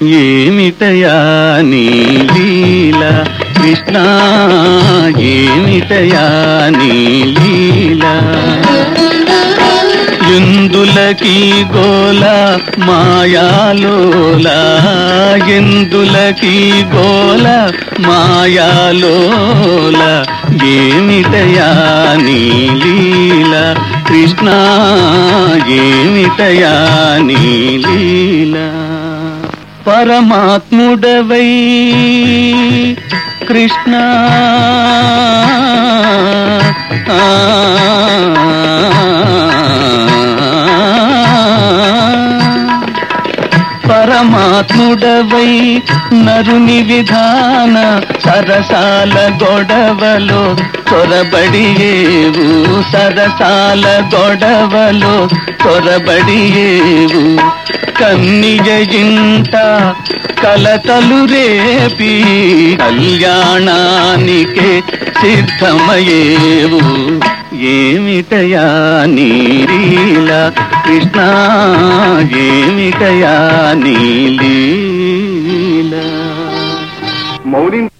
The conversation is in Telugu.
ఏమిటయా నీ లీల కృష్ణ ఏమిటయా నీ లీల ఎందులకి గోల మాయాలోల ఎందులకి గోల మాయాలోల ఏమిటయా నీ లీల కృష్ణ ఏమిటయా నీ లీల పరమాత్ముడవై కృష్ణ పరమాత్ముడవై నరుని విధాన సరసాల గొడవలో చొరబడియేవు సరసాల గొడవలో చొరబడియేవు కన్నిజ ఇంట కలతలు రేపి కళ్యాణానికే సిద్ధమయేవు ఏమిటయా నీలీల కృష్ణ ఏమిటయా నీలీల మౌలిని